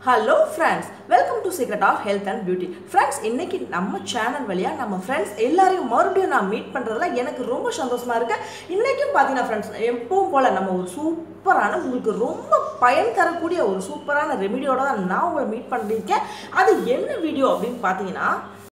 hello friends welcome to secret of health and beauty friends இன்னைக்கு நம்ம channel வழியாக நம்ம ஃப்ரெண்ட்ஸ் எல்லாரையும் மறுபடியும் நான் மீட் பண்ணுறதுல எனக்கு ரொம்ப சந்தோஷமா இருக்கு இன்றைக்கும் பார்த்தீங்கன்னா ஃப்ரெண்ட்ஸ் எப்பவும் போல் நம்ம ஒரு சூப்பரான உங்களுக்கு ரொம்ப பயன் தரக்கூடிய ஒரு சூப்பரான ரெமிடியோட தான் நான் உங்களை மீட் பண்ணியிருக்கேன் அது என்ன வீடியோ அப்படின்னு பார்த்தீங்கன்னா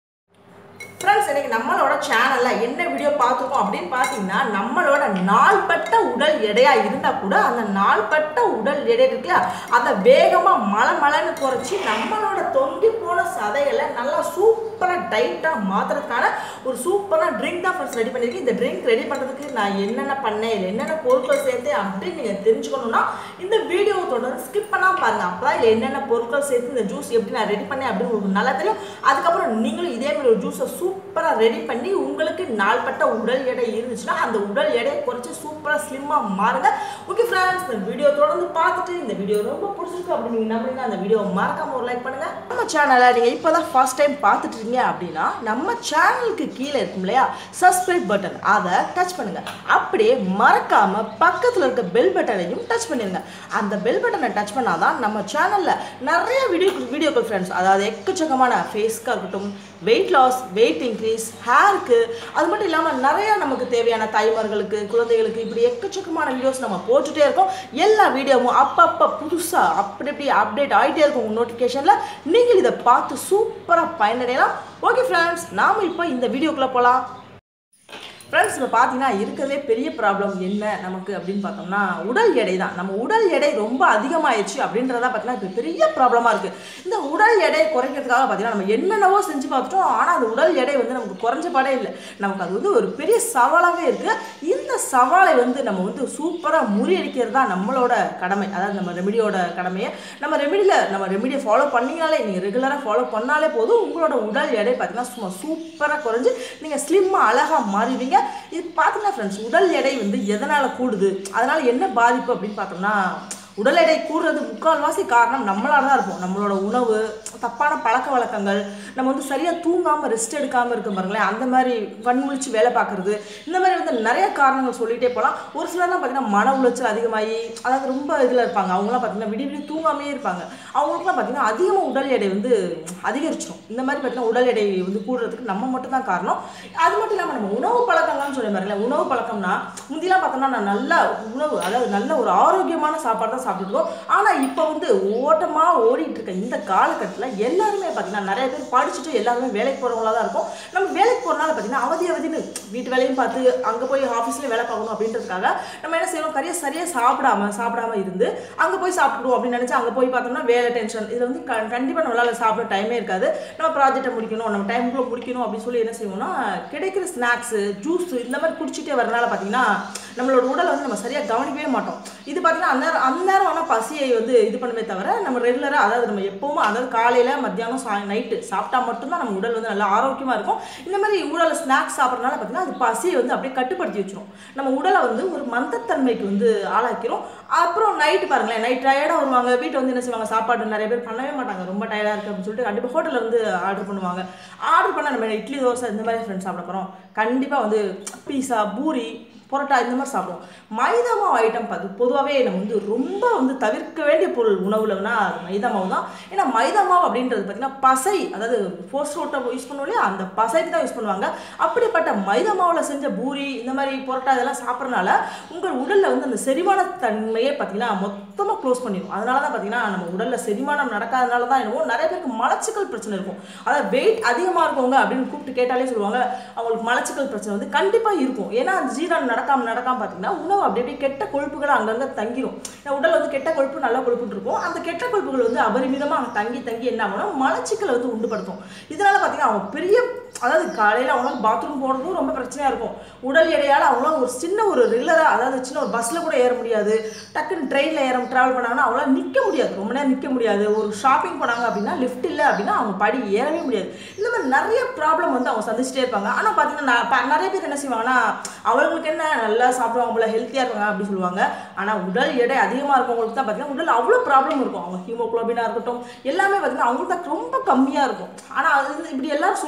ஃப்ரெண்ட்ஸ் இன்னைக்கு நம்மளோட சேனலில் என்ன வீடியோ பார்த்துருக்கோம் அப்படின்னு பார்த்தீங்கன்னா நம்மளோட நாள்பட்ட உடல் எடையா இருந்தால் கூட அந்த நாள்பட்ட உடல் எடை இருக்குல்ல அதை வேகமாக மலை மலைன்னு குறைச்சி நம்மளோட தொங்கி போன சதைகளை நல்லா சூப்பராக டைட்டாக மாற்றுறதுக்கான ஒரு சூப்பரான ட்ரிங்க் தான் ஃப்ரெண்ட்ஸ் ரெடி பண்ணியிருக்கேன் இந்த ட்ரிங்க் ரெடி பண்ணுறதுக்கு நான் என்னென்ன பண்ணேன் இல்லை என்னென்ன பொருட்கள் சேர்த்தேன் அப்படின்னு நீங்கள் தெரிஞ்சுக்கணும்னா இந்த வீடியோவை தொடர்ந்து ஸ்கிப் பண்ணாமல் பாருங்கள் அப்போ தான் இதில் என்னென்ன பொருட்கள் சேர்த்து இந்த ஜூஸ் எப்படி நான் ரெடி பண்ணேன் அப்படின்னு உங்களுக்கு நல்லா தெரியும் அதுக்கப்புறம் நீங்களும் இதே மாதிரி ஒரு ஜூஸை சூப்பராக ரெடி பண்ணி உங்களுக்கு நாள்பட்ட உடல் எடை இருந்துச்சுன்னா அந்த உடல் எடையை குறைச்சி சூப்பராக ஸ்லிம்மாக மாறுங்க ஓகே ஃப்ரெண்ட்ஸ் இந்த வீடியோ தொடர்ந்து பார்த்துட்டு இந்த வீடியோ ரொம்ப பிடிச்சிருக்கு அப்படின்னு நீங்கள் நம்புறீங்க அந்த வீடியோ மறக்காம ஒரு லைக் பண்ணுங்க நம்ம சேனலை நீங்கள் இப்போ தான் ஃபர்ஸ்ட் டைம் பார்த்துட்டு இருக்கீங்க அப்படின்னா நம்ம சேனலுக்கு கீழே இருக்கும் இல்லையா சப்ஸ்கிரைப் பட்டன் அதை டச் பண்ணுங்க அப்படியே மறக்காம பக்கத்தில் இருக்க பெல் பட்டனையும் டச் பண்ணிருங்க அந்த பெல் பட்டனை டச் பண்ணாதான் நம்ம சேனலில் நிறைய வீடியோ வீடியோக்கள் ஃப்ரெண்ட்ஸ் அதாவது எக்கச்சக்கமான ஃபேஸ்க்காக இருக்கட்டும் வெயிட் லாஸ் வெயிட் இன்க்ரீஸ் ஹேருக்கு அது மட்டும் இல்லாமல் நிறைய நமக்கு தேவையான தாய்மார்களுக்கு குழந்தைகளுக்கு இப்படி எக்கச்சக்கமான வீடியோஸ் நம்ம போட்டுகிட்டே இருக்கோம் எல்லா வீடியோவும் அப்பப்போ புதுசாக அப்படி இப்படி அப்டேட் ஆகிட்டே இருக்கும் உங்கள் நோட்டிஃபிகேஷனில் நீங்கள் இதை பார்த்து சூப்பராக பயனடையலாம் ஓகே ஃப்ரெண்ட்ஸ் நாம் இப்போ இந்த வீடியோக்குள்ளே போகலாம் ஃப்ரெண்ட்ஸ் இப்போ பார்த்தீங்கன்னா இருக்கிறதே பெரிய ப்ராப்ளம் என்ன நமக்கு அப்படின்னு பார்த்தோம்னா உடல் எடை தான் நம்ம உடல் எடை ரொம்ப அதிகமாயிடுச்சு அப்படின்றதா பார்த்தீங்கன்னா இப்போ பெரிய ப்ராப்ளமாக இருக்குது இந்த உடல் எடை குறைக்கிறதுக்காக பார்த்தீங்கன்னா நம்ம என்னென்னவோ செஞ்சு பார்த்துட்டோம் ஆனால் அந்த உடல் எடை வந்து நமக்கு குறைஞ்ச பாடே இல்லை நமக்கு அது வந்து ஒரு பெரிய சவாலாகவே இருக்குது இந்த சவாலை வந்து நம்ம வந்து சூப்பராக முறியடிக்கிறது தான் நம்மளோட கடமை அதாவது நம்ம ரெமிடியோட கடமையை நம்ம ரெமிடியில் நம்ம ரெமிடியை ஃபாலோ பண்ணிங்கனாலே நீங்கள் ரெகுலராக ஃபாலோ பண்ணாலே போதும் உங்களோட உடல் எடை பார்த்தீங்கன்னா சும்மா சூப்பராக குறைஞ்சு நீங்கள் ஸ்லிம்மாக அழகாக மாறிடுவீங்க இது பார்த்தீங்கன்னா ஃப்ரெண்ட்ஸ் உடல் எடை வந்து எதனால் கூடுது அதனால் என்ன பாதிப்பு அப்படின்னு பார்த்தோம்னா உடல் எடை கூடுறது முக்கால்வாசி காரணம் நம்மளால தான் இருப்போம் நம்மளோட உணவு தப்பான பழக்க வழக்கங்கள் நம்ம வந்து சரியாக தூங்காமல் ரெஸ்ட் எடுக்காமல் இருக்க பாருங்களேன் அந்த மாதிரி கண்முழிச்சு வேலை பார்க்குறது இந்த மாதிரி வந்து நிறைய காரணங்கள் சொல்லிகிட்டே போகலாம் ஒரு சிலர்லாம் பார்த்தீங்கன்னா மன உளைச்சல் அதிகமாகி அதாவது ரொம்ப இதில் இருப்பாங்க அவங்களாம் பார்த்தீங்கன்னா விடிய விடிய தூங்காமே இருப்பாங்க அவங்களுக்குலாம் பார்த்தீங்கன்னா அதிகமாக உடல் எடை வந்து அதிகரிச்சிடும் இந்த மாதிரி பார்த்தீங்கன்னா உடல் எடை வந்து கூடுறதுக்கு நம்ம மட்டும் தான் காரணம் அது மட்டும் இல்லாமல் நம்ம உணவு பழக்கங்கள்னு சொல்லி பாருங்களேன் உணவு பழக்கம்னா முந்திலாம் பார்த்தோம்னா நான் நல்ல உணவு அதாவது நல்ல ஒரு ஆரோக்கியமான சாப்பாடு தான் சாப்பிட்டுருக்கோம் ஆனால் இப்போ வந்து ஓட்டமாக ஓடிட்டு இருக்க இந்த காலகட்டத்தில் எல்லாருமே பார்த்தீங்கன்னா நிறைய பேர் படிச்சுட்டு எல்லாருமே வேலைக்கு போகிறவங்களா தான் இருக்கும் நம்ம வேலைக்கு போகிறனால பார்த்தீங்கன்னா அவதி அவதின்னு வீட்டு வேலையும் பார்த்து அங்கே போய் ஆஃபீஸ்லேயே வேலை பார்க்கணும் அப்படின்றதுக்காக நம்ம என்ன செய்யணும் கரையை சரியாக சாப்பிடாம சாப்பிடாம இருந்து அங்கே போய் சாப்பிடுவோம் அப்படின்னு நினச்சி அங்கே போய் பார்த்தோம்னா வேலை டென்ஷன் இதில் வந்து க கண்டிப்பாக நம்மளால் சாப்பிட டைமே இருக்காது நம்ம ப்ராஜெக்டை முடிக்கணும் நம்ம டைமுக்குள்ளே முடிக்கணும் அப்படின்னு சொல்லி என்ன செய்வோம்னா கிடைக்கிற ஸ்நாக்ஸு ஜூஸ் இந்த மாதிரி குடிச்சிட்டே வரனால பார்த்தீங்கன்னா நம்மளோட உடலை வந்து நம்ம சரியாக கவனிக்கவே மாட்டோம் இது பார்த்தீங்கன்னா அந்நேரம் அந்நேரம் ஆனால் பசியை வந்து இது பண்ணுமே தவிர நம்ம ரெகுலராக அதாவது நம்ம எப்போவும் அதாவது காலையில் மத்தியானம் சா நைட்டு சாப்பிட்டா மட்டும்தான் நம்ம உடல் வந்து நல்லா ஆரோக்கியமாக இருக்கும் இந்த மாதிரி உடலை ஸ்நாக்ஸ் சாப்பிட்றதுனால பார்த்தீங்கன்னா அது பசியை வந்து அப்படியே கட்டுப்படுத்தி வச்சிரும் நம்ம உடலை வந்து ஒரு மந்தத்தன்மைக்கு வந்து ஆளாக்கிறோம் அப்புறம் நைட்டு பாருங்களேன் நைட் டயர்டாக வருவாங்க வீட்டை வந்து என்ன செய்வாங்க சாப்பாடு நிறைய பேர் பண்ணவே மாட்டாங்க ரொம்ப டயர்டாக இருக்குது அப்படின்னு சொல்லிட்டு கண்டிப்பாக ஹோட்டலில் வந்து ஆர்டர் பண்ணுவாங்க ஆர்டர் பண்ணால் நம்ம இட்லி தோசை இந்த மாதிரி ஃப்ரெண்ட்ஸ் சாப்பிட போகிறோம் கண்டிப்பாக வந்து பீஸா பூரி பரோட்டா இந்த மாதிரி சாப்பிடுவோம் மைதா மாவு ஐட்டம் பார்த்து பொதுவாகவே நம்ம வந்து ரொம்ப வந்து தவிர்க்க வேண்டிய பொருள் உணவுலன்னா அது மைதா மாவு தான் ஏன்னா மைதா மாவு அப்படின்றது பார்த்திங்கன்னா பசை அதாவது ஃபோர்ஸ் ரோட்டை யூஸ் பண்ணுவோம் இல்லையா அந்த பசைக்கு தான் யூஸ் பண்ணுவாங்க அப்படிப்பட்ட மைதா மாவில் செஞ்ச பூரி இந்த மாதிரி பரோட்டா இதெல்லாம் சாப்பிட்றதுனால உங்கள் உடலில் வந்து அந்த செரிமான தன்மையே பார்த்திங்கன்னா மொத்தமாக க்ளோஸ் பண்ணிடும் அதனால தான் பார்த்திங்கன்னா நம்ம உடலில் செரிமானம் நடக்காதனால தான் என்னவோ நிறைய பேருக்கு மலச்சிக்கல் பிரச்சனை இருக்கும் அதாவது வெயிட் அதிகமாக இருக்கவங்க அப்படின்னு கூப்பிட்டு கேட்டாலே சொல்லுவாங்க அவங்களுக்கு மலச்சிக்கல் பிரச்சனை வந்து கண்டிப்பாக இருக்கும் ஏன்னா அந்த ஜீரணம் நடக்காம நடக்காம பார்த்தீங்கன்னா உணவு அப்படி அப்படியே கெட்ட கொழுப்புகள் அங்கங்கே தங்கிரும் ஏன்னா உடல் வந்து கெட்ட கொழுப்பு நல்ல கொழுப்புன்னு இருக்கும் அந்த கெட்ட கொழுப்புகள் வந்து அபரிமிதமாக அங்கே தங்கி தங்கி என்ன ஆகும்னா மலச்சிக்கலை வந்து உண்டுபடுத்தும் இதனால பார்த்தீங்கன்னா அவங்க பெரிய அதாவது காலையில் அவங்களால பாத்ரூம் போகிறதும் ரொம்ப பிரச்சனையாக இருக்கும் உடல் எடையால் அவங்களால ஒரு சின்ன ஒரு ரெகுலராக அதாவது சின்ன ஒரு பஸ்ஸில் கூட ஏற முடியாது டக்குன்னு ட்ரெயினில் ஏற ட்ராவல் பண்ணாங்கன்னா அவங்களால நிற்க முடியாது ரொம்ப நேரம் நிற்க முடியாது ஒரு ஷாப்பிங் போனாங்க அப்படின்னா லிஃப்ட் இல்லை அப்படின்னா அவங்க படி ஏறவே முடியாது இந்த மாதிரி நிறைய ப்ராப்ளம் வந்து அவங்க சந்திச்சிட்டே இருப்பாங்க ஆனால் பார்த்தீங்கன்னா நான் ப- நிறைய பேர் என்ன செய்வாங்கன்னா அவங்களுக்கு என்ன நல்லா சாப்பிடுவாங்க போல ஹெல்த்தியாக இருக்காங்க அப்படின்னு சொல்லுவாங்க ஆனால் உடல் எடை அதிகமாக இருக்கவங்களுக்கு தான் பார்த்தீங்கன்னா உடல் அவ்வளோ ப்ராப்ளம் இருக்கும் அவங்க ஹீமோகுளோபினாக இருக்கட்டும் எல்லாமே பார்த்தீங்கன்னா அவங்களுக்கு தான் ரொம்ப கம்மியாக இருக்கும் ஆனால் அது வந்து இப்படி எல்லாரும் சொல்லி சொல்லி என்ன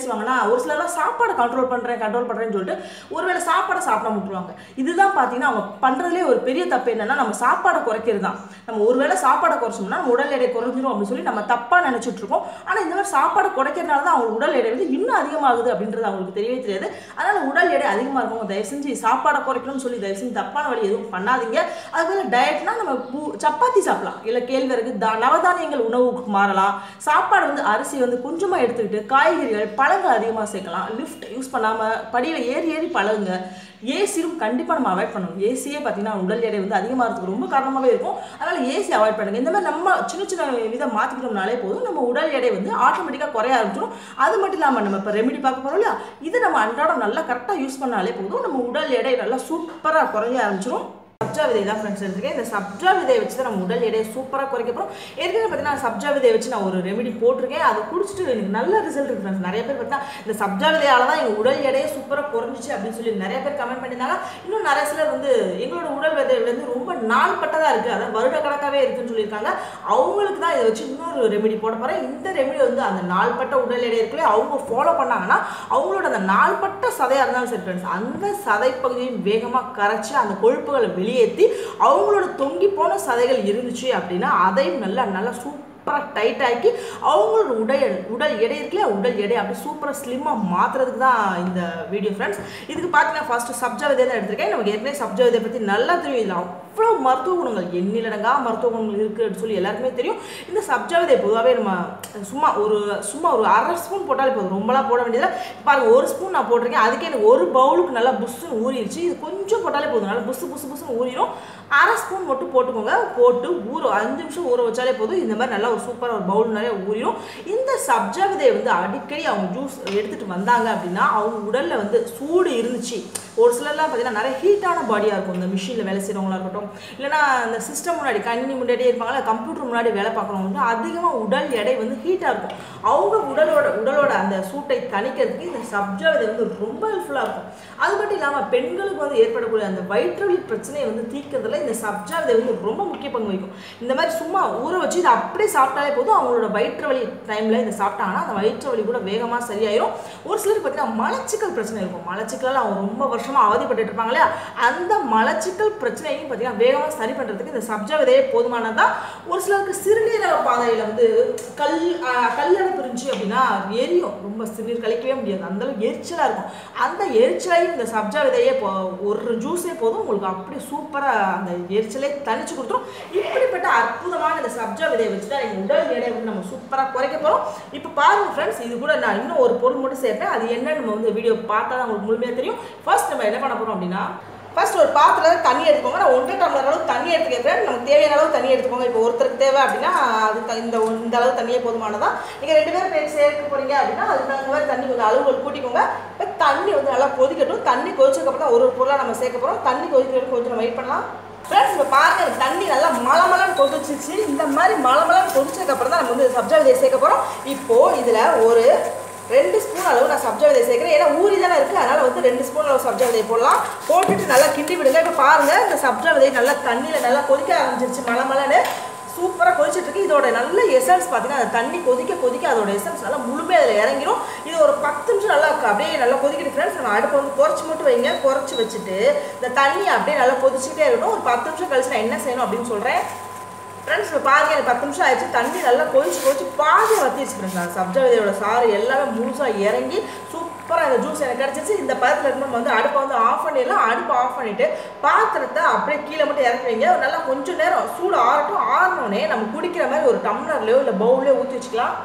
செய்வாங்கன்னா ஒரு சிலர்லாம் சாப்பாடை கண்ட்ரோல் பண்ணுறேன் கண்ட்ரோல் பண்ணுறேன்னு சொல்லிட்டு ஒருவேளை சாப்பாடை சாப்பிடாம விட்டுருவாங்க இதுதான் பார்த்தீங்கன்னா அவங்க பண்ணுறதுலே ஒரு பெரிய தப்பு என்னன்னா நம்ம சாப்பாடை குறைக்கிறது தான் நம்ம ஒருவேளை சாப்பாடை குறைச்சோம்னா நம்ம உடல் எடை குறைஞ்சிரும் அப்படின்னு சொல்லி நம்ம தப்பாக நினச்சிட்டு இருக்கோம் ஆனால் இந்த மாதிரி சாப்பாடை குறைக்கிறதுனால தான் அவங்க உடல் எடை வந்து இன்னும் அதிகமாகுது அப்படின்றது அவங்களுக்கு தெரியவே தெரியாது அதனால உடல் எடை அதிகமாக இருக்கவங்க தயவு செஞ்சு சாப்பாடை குறைக்கணும்னு சொல்லி தயவு செஞ்சு தப்பான வழி எதுவும் பண்ணாதீங்க அதுபோல் டயட்னா நம்ம பூ சப்பாத்தி சாப்பிடலாம் இல்லை கேழ்வரகு தா நவதானியங்கள் உணவுக்கு மாறலாம் சாப்பாடு வந்து அரிசி வந்து கொஞ்சமாக எடுத்துக்கிட்டு காய்கறிகள் பழங்கள் அதிகமாக சேர்க்கலாம் லிஃப்ட் யூஸ் பண்ணாமல் படியில் ஏறி ஏறி பழகுங்க ஏசியும் கண்டிப்பாக நம்ம அவாய்ட் பண்ணணும் ஏசியே பார்த்தீங்கன்னா உடல் எடை வந்து அதிகமாகிறதுக்கு ரொம்ப காரணமாகவே இருக்கும் அதனால் ஏசி அவாய்ட் பண்ணுங்க இந்த மாதிரி நம்ம சின்ன சின்ன விதம் மாற்றிக்கிட்டோம்னாலே போதும் நம்ம உடல் எடை வந்து ஆட்டோமேட்டிக்காக குறைய ஆரம்பிச்சிடும் அது மட்டும் இல்லாமல் நம்ம இப்போ ரெமெடி பார்க்க போகிறோம் இல்லையா இது நம்ம அன்றாடம் நல்லா கரெக்டாக யூஸ் பண்ணாலே போதும் நம்ம உடல் எடை நல்லா சூப்பராக குறைய ஆரம்பிச்சிடும் சப்ஜா விதை தான் ஃப்ரெண்ட்ஸ் எடுத்துருக்கேன் இந்த சப்ஜா விதையை வச்சு தான் நம்ம உடல் எடையை சூப்பராக குறைக்க போகிறோம் ஏற்கனவே பார்த்தீங்கன்னா சப்ஜா விதையை வச்சு நான் ஒரு ரெமெடி போட்டிருக்கேன் அதை குடிச்சிட்டு எனக்கு நல்ல ரிசல்ட் இருக்கு ஃப்ரெண்ட்ஸ் நிறைய பேர் பார்த்தா இந்த சப்ஜா விதையால தான் எங்கள் உடல் எடையை சூப்பராக குறைஞ்சிச்சு அப்படின்னு சொல்லி நிறைய பேர் கமெண்ட் பண்ணியிருந்தாங்க இன்னும் நிறைய சிலர் வந்து எங்களோட உடல் விதையிலேருந்து ரொம்ப நாள்பட்டதாக இருக்குது அதாவது வருட கணக்காகவே இருக்குன்னு சொல்லியிருக்காங்க அவங்களுக்கு தான் இதை வச்சு இன்னொரு ரெமெடி போட போகிறேன் இந்த ரெமெடி வந்து அந்த நாள்பட்ட உடல் எடை இருக்குல்ல அவங்க ஃபாலோ பண்ணாங்கன்னா அவங்களோட அந்த நாள்பட்ட சதையாக இருந்தாலும் சரி ஃப்ரெண்ட்ஸ் அந்த சதை பகுதியும் வேகமாக கரைச்சி அந்த கொழுப்புகளை வெளியேற்றி அவங்களோட தொங்கி போன சதைகள் இருந்துச்சு அப்படின்னா அதையும் நல்லா நல்லா சூப்பராக டைட் ஆக்கி அவங்களோட உடல் உடல் எடை இருக்குல்ல உடல் எடை அப்படி சூப்பராக ஸ்லிம்மாக மாற்றுறதுக்கு தான் இந்த வீடியோ ஃப்ரெண்ட்ஸ் இதுக்கு பார்த்தீங்கன்னா ஃபஸ்ட்டு சப்ஜா விதை தான் எடுத்திருக்கேன் நமக்கு ஏற்கனவே சப்ஜா விதை பற்றி நல்லா தெரியும் இதில் அவ்வளோ மருத்துவ குணங்கள் எண்ணிலடங்கா மருத்துவ குணங்கள் இருக்குன்னு சொல்லி எல்லாருக்குமே தெரியும் இந்த சப்ஜா விதை பொதுவாகவே நம்ம சும்மா ஒரு சும்மா ஒரு அரை ஸ்பூன் போட்டாலே போதும் ரொம்பலாம் போட வேண்டியதில்லை பாருங்க ஒரு ஸ்பூன் நான் போட்டிருக்கேன் அதுக்கே எனக்கு ஒரு பவுலுக்கு நல்லா புஷ்ஷுன்னு ஊறிடுச்சு இது கொஞ்சம் போட்டாலே போதும் நல்லா புஸ்ஸு புஸ்ஸு புஸ்ஸுன்னு ஊறிடும் அரை ஸ்பூன் மட்டும் போட்டுக்கோங்க போட்டு ஊற அஞ்சு நிமிஷம் ஊற வச்சாலே போதும் இந்த மாதிரி நல்லா ஒரு சூப்பராக ஒரு பவுல் நிறைய ஊறிடும் இந்த சப்ஜா விதையை வந்து அடிக்கடி அவங்க ஜூஸ் எடுத்துகிட்டு வந்தாங்க அப்படின்னா அவங்க உடலில் வந்து சூடு இருந்துச்சு ஒரு சிலர்லாம் பார்த்தீங்கன்னா நிறைய ஹீட்டான பாடியாக இருக்கும் இந்த மிஷினில் வேலை செய்கிறவங்களா இருக்கட்டும் இல்லைனா இந்த சிஸ்டம் முன்னாடி கணினி முன்னாடியே இருப்பாங்களா கம்ப்யூட்டர் முன்னாடி வேலை பார்க்குறவங்க வந்து அதிகமாக உடல் எடை வந்து ஹீட்டாக இருக்கும் அவங்க உடலோட உடலோட அந்த சூட்டை தணிக்கிறதுக்கு இந்த சப்ஜா விதை வந்து ரொம்ப ஹெல்ப்ஃபுல்லாக இருக்கும் அது மட்டும் இல்லாமல் பெண்களுக்கு வந்து ஏற்படக்கூடிய அந்த வயிற்று வலி பிரச்சனையை வந்து தீர்க்கறதுல இந்த சப்ஜா விதை வந்து ரொம்ப முக்கிய பங்கு வகிக்கும் இந்த மாதிரி சும்மா ஊற வச்சு இதை அப்படியே சாப்பிட்டாலே போதும் அவங்களோட வயிற்று வலி டைமில் இதை சாப்பிட்டாங்கன்னா அந்த வயிற்று வலி கூட வேகமாக சரியாயிரும் ஒரு சிலருக்கு பார்த்தீங்கன்னா மலச்சிக்கல் பிரச்சனை இருக்கும் மலச்சிக்கலால் அவங்க ரொம்ப வருஷமாக அவதிப்பட்டு இருப்பாங்க இல்லையா அந்த மலச்சிக்கல் பிரச்சனையும் பார்த்தீங்கன்னா வேகமாக சரி பண்ணுறதுக்கு இந்த சப்ஜா விதையே போதுமானதான் ஒரு சிலருக்கு சிறுநீரக பாதையில் வந்து கல் கல்லடைப்பு இருந்துச்சு அப்படின்னா எரியும் ரொம்ப சிறுநீர் கழிக்கவே முடியாது அந்த அளவுக்கு எரிச்சலாக இருக்கும் அந்த எரிச்சலையும் இந்த சப்ஜா விதையே போ ஒரு ஜூஸே போதும் உங்களுக்கு அப்படியே சூப்பராக அந்த எரிச்சலே தனிச்சு கொடுத்துரும் இப்படிப்பட்ட அற்புதமான இந்த சப்ஜா விதையை வச்சு தான் எங்கள் உடல் எடையை வந்து நம்ம சூப்பராக குறைக்க போகிறோம் இப்போ பாருங்க ஃப்ரெண்ட்ஸ் இது கூட நான் இன்னும் ஒரு பொருள் மட்டும் சேர்ப்பேன் அது என்னன்னு நம்ம வந்து வீடியோ பார்த்தா தான் உங்களுக்கு முழுமையாக தெரியும் ஃபர்ஸ்ட் நம்ம என்ன பண்ண போகிறோம் அப்படின்னா ஃபர்ஸ்ட் ஒரு பாத்திரத்தில் தண்ணி எடுத்துக்கோங்க நான் ஒன்றரை டம்ளர் அளவு தண்ணி எடுத்துக்கிறேன் நமக்கு தேவையான அளவு தண்ணி எடுத்துக்கோங்க இப்போ ஒருத்தருக்கு தேவை அப்படின்னா அது த- இந்த ஒ- இந்த அளவு தண்ணியே போதுமானதா நீங்கள் ரெண்டு பேரும் பேர் சேர்க்க போறீங்க அப்படின்னா அதுக்கு தகுந்த மாதிரி தண்ணி கொஞ்சம் அளவுகள் கூட்டிக்கோங்க இப்போ தண்ணி வந்து நல்லா கொதிக்கட்டும் தண்ணி கொதிச்சதுக்கப்புறம் தான் ஒரு ஒரு பொருளாக நம்ம சேர்க்க போகிறோம் தண்ணி கொதிக்கிறதுக்கு கொஞ்சம் நம்ம வெயிட் பண்ணலாம் ஃப்ரெண்ட்ஸ் இப்போ பாருங்க இந்த தண்ணி நல்லா மலமலன்னு கொதிச்சிச்சு இந்த மாதிரி மலமலன்னு கொதிச்சதுக்கப்புறம் தான் நம்ம வந்து சப்ஜா விதையை சேர்க்க போகிறோம் இப்போது இதில் ஒரு ரெண்டு ஸ்பூன் அளவு நான் சப்ஜா விதையை சேர்க்குறேன் ஏன்னா ஊறி தானே இருக்குது அதனால் வந்து ரெண்டு ஸ்பூன் அளவு சப்ஜா விதையை போடலாம் போட்டுட்டு நல்லா கிண்டி விடுங்க இப்போ பாருங்கள் இந்த சப்ஜா விதை நல்லா தண்ணியில் நல்லா கொதிக்க ஆரம்பிச்சிருச்சு மலை மலைன்னு சூப்பராக கொதிச்சிட்டு இருக்கு இதோட நல்ல எசன்ஸ் பார்த்தீங்கன்னா அந்த தண்ணி கொதிக்க கொதிக்க அதோட எசன்ஸ் நல்லா முழுமையாக அதில் இறங்கிரும் இது ஒரு பத்து நிமிஷம் நல்லா க- அப்படியே நல்லா கொதிக்கிட்டு ஃப்ரெண்ட்ஸ் நம்ம அடுப்பை வந்து குறைச்சி மட்டும் வைங்க குறைச்சி வச்சுட்டு இந்த தண்ணி அப்படியே நல்லா கொதிச்சுட்டே இருக்கணும் ஒரு பத்து நிமிஷம் கழிச்சு நான் என்ன செய்யணும் அப்படின்னு சொல்கிறேன் ஃப்ரெண்ட்ஸ் இப்போ பாருங்க எனக்கு பத்து நிமிஷம் ஆயிடுச்சு தண்ணி நல்லா கொதிச்சு கொதிச்சு பாதி வத்திடுச்சு ஃப்ரெண்ட்ஸ் நான் சப்ஜா விதையோட சாறு எல்லாமே முழுசாக இறங்கி சூப்பராக இந்த ஜூஸ் எனக்கு கிடச்சிச்சு இந்த பதத்தில் இருக்கும்போது வந்து அடுப்பை வந்து ஆஃப் பண்ணிடலாம் அடுப்பை ஆஃப் பண்ணிவிட்டு பாத்திரத்தை அப்படியே கீழே மட்டும் இறக்கி வைங்க நல்லா கொஞ்சம் நேரம் சூடு ஆறட்டும் ஆறினோடனே நம்ம குடிக்கிற மாதிரி ஒரு டம்ளர்லையோ இல்லை பவுல்லையோ ஊற்றி வச்சுக்கலாம்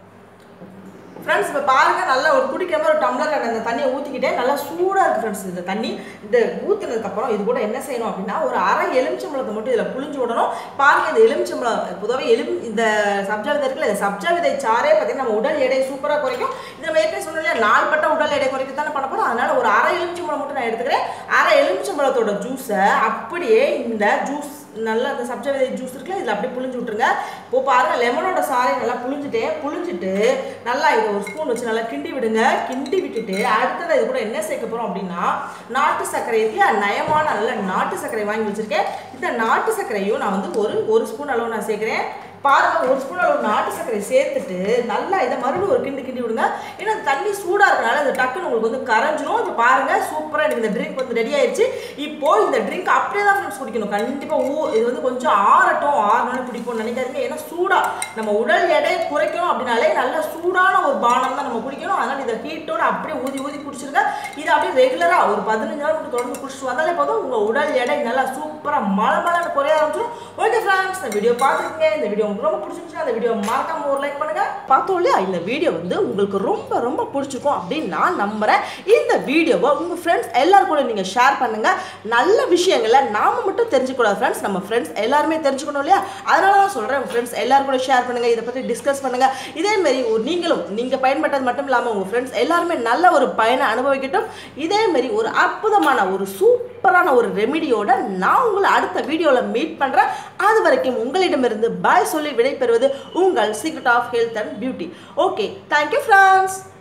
ஃப்ரெண்ட்ஸ் இப்போ பாருங்க நல்லா ஒரு குடிக்கிற மாதிரி ஒரு டம்ளர் அந்த தண்ணியை ஊற்றிக்கிட்டேன் நல்லா சூடாக இருக்குது ஃப்ரெண்ட்ஸ் இந்த தண்ணி இந்த ஊற்றுனதுக்கப்புறம் இது கூட என்ன செய்யணும் அப்படின்னா ஒரு அரை எலுமிச்சம்பழத்தை மட்டும் இதில் புளிஞ்சு விடணும் பாருங்க இந்த எலுமிச்சம்பழம் பொதுவாகவே எலும் இந்த சப்ஜா விதை இருக்குல்ல இந்த சப்ஜா விதை சாரே பார்த்தீங்கன்னா நம்ம உடல் எடை சூப்பராக குறைக்கும் இது நம்ம ஏற்கனவே சொன்னோம் இல்லையா நாள்பட்ட உடல் எடை குறைக்க தானே பண்ண போகிறோம் அதனால ஒரு அரை எலுமிச்சம்பழம் மட்டும் நான் எடுத்துக்கிறேன் அரை எலுமிச்சம்பழத்தோட ஜூஸை அப்படியே இந்த ஜூஸ் நல்லா அந்த சப்ஜா விதை ஜூஸ் இருக்குல்ல இதில் அப்படியே புளிஞ்சு விட்ருங்க இப்போ பாருங்க லெமனோட சாறை நல்லா புளிஞ்சுட்டேன் புளிஞ்சிட்டு நல்லா இதை ஒரு ஸ்பூன் வச்சு நல்லா கிண்டி விடுங்க கிண்டி விட்டுட்டு அடுத்தது இது கூட என்ன சேர்க்க போகிறோம் அப்படின்னா நாட்டு சர்க்கரை இருக்குல்ல நயமான நல்ல நாட்டு சர்க்கரை வாங்கி வச்சிருக்கேன் இந்த நாட்டு சர்க்கரையும் நான் வந்து ஒரு ஒரு ஸ்பூன் அளவு நான் சேர்க்குறேன் பாருங்க ஒரு ஸ்பூன் அளவு நாட்டு சர்க்கரை சேர்த்துட்டு நல்லா இதை மறுபடியும் ஒரு கிண்டு கிண்டி விடுங்க ஏன்னா அந்த தண்ணி சூடாக இருக்கனால இந்த டக்குன்னு உங்களுக்கு வந்து கரைஞ்சிரும் இது பாருங்க சூப்பராக எனக்கு இந்த ட்ரிங்க் வந்து ரெடி ஆயிடுச்சு இப்போ இந்த ட்ரிங்க் அப்படியே தான் ஃப்ரெண்ட்ஸ் குடிக்கணும் கண்டிப்பாக ஊ இது வந்து கொஞ்சம் ஆறட்டும் ஆறணும்னு குடிப்போம்னு நினைக்காதீங்க ஏன்னா சூடா நம்ம உடல் எடையை குறைக்கணும் அப்படின்னாலே நல்ல சூடான ஒரு பானம் தான் நம்ம குடிக்கணும் அதனால இதை ஹீட்டோட அப்படியே ஊதி ஊதி குடிச்சிருங்க இதை அப்படியே ரெகுலராக ஒரு பதினஞ்சு நாள் மட்டும் தொடர்ந்து குடிச்சிட்டு வந்தாலே போதும் உங்கள் உடல் எடை நல்லா சூப்பராக மழை மழைன்னு குறைய ஆரம்பிச்சிடும் ஓகே ஃப்ரெண்ட்ஸ் இந்த வீடியோ பார்த்துருக்கீங்க இந்த வீடியோ உங்களுக்கு ரொம்ப பிடிச்சிருந்துச்சுன்னா அந்த வீடியோ மறக்காம ஒரு லைக் பண்ணுங்க பார்த்தோம் இல்லையா இந்த வீடியோ வந்து உங்களுக்கு ரொம்ப ரொம்ப பிடிச்சிருக்கும் அப்படின்னு நான் நம்புறேன் இந்த வீடியோவை உங்கள் ஃப்ரெண்ட்ஸ் எல்லாரும் கூட நீங்கள் ஷேர் பண்ணுங்க நல்ல விஷயங்களை நாம மட்டும் தெரிஞ்சுக்கூடாது ஃப்ரெண்ட்ஸ் நம்ம ஃப்ரெண்ட்ஸ் எல்லாருமே தெரிஞ்சுக்கணும் இல்லையா அதனால தான் சொல்கிறேன் உங்கள் ஃப்ரெண்ட்ஸ் எல்லாரும் கூட ஷேர் பண்ணுங்க இதை பற்றி டிஸ்கஸ் பண்ணுங்க இதே மாதிரி ஒரு நீங்களும் நீங்கள் பயன்பட்டது மட்டும் இல்லாமல் உங்கள் ஃப்ரெண்ட்ஸ் எல்லாருமே நல்ல ஒரு பயனை அனுபவிக்கட்டும் இதே மாதிரி ஒரு அற்புதமான ஒரு சூப்பரான ஒரு ரெமிடியோட நான் உங்களை அடுத்த வீடியோவில் மீட் பண்ணுறேன் அது வரைக்கும் உங்களிடமிருந்து பாய் சொல்லி விடைபெறுவது உங்கள் secret of health and beauty okay thank you friends